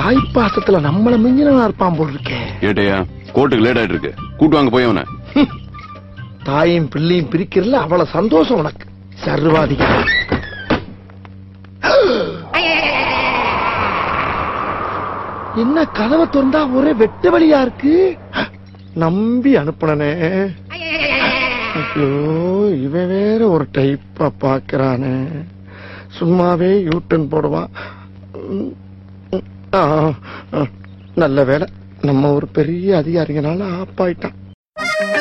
தாய் பாசத்துல நம்மள மிஞ்சினா இருப்பான் போல் இருக்கே ஏட்டையா கோர்ட்டுக்கு லேட் ஆயிட்டு இருக்கு கூட்டு வாங்க போய் அவனை தாயும் பிள்ளையும் பிரிக்கிறதுல அவ்வளவு சந்தோஷம் உனக்கு சர்வாதிகா என்ன கதவை திறந்தா ஒரே வெட்ட வழியா இருக்கு நம்பி அனுப்புனனே ஐயோ இவன் வேற ஒரு டைப்பா பாக்குறானே சும்மாவே யூட்டன் போடுவான் ம், ம், ஆ, ஆ, நல்ல வேலை நம்ம ஒரு பெரிய அதிகாரிங்கனால ஆப்பாயிட்டான்